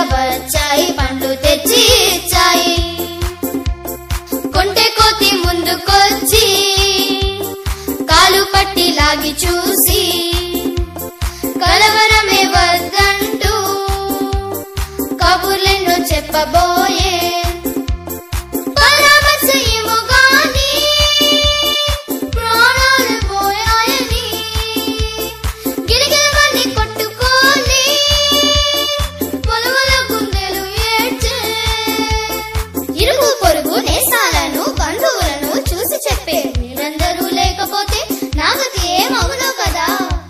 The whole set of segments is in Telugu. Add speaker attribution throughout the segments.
Speaker 1: వచ్చాయి పండ్లు తెచ్చి ఇచ్చాయి కొంటె కోతి ముందుకొచ్చి కాలు పట్టి లాగి చూసి కలవరమే వద్దంటూ కబుర్లెన్నో చెప్పబోయే పరామర్శయము గాని ప్రాణాలు పోయాయని గిరిగిలవన్నీ కొట్టుకొని పొలవల గుండెలు ఏడ్చే ఇరుగు పొరుగు నేసాలను బంధువులను చూసి చెప్పే మీరందరూ లేకపోతే నాగతి ఏమవునో కదా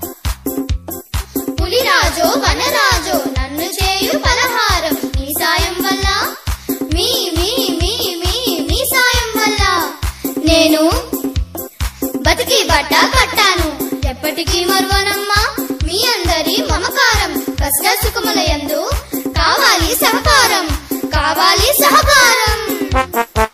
Speaker 1: పులిరాజో వనరాజో నన్ను చేయు పలహారం మీ సాయం వల్ల మీ మీ మీ మీ మీ సాయం వల్ల నేను బతికి బట్ట కట్టాను ఎప్పటికీ మరువనమ్మా మీ అందరి మమకారం కష్ట సుఖముల యందు కావాలి సహకారం కావాలి సహకారం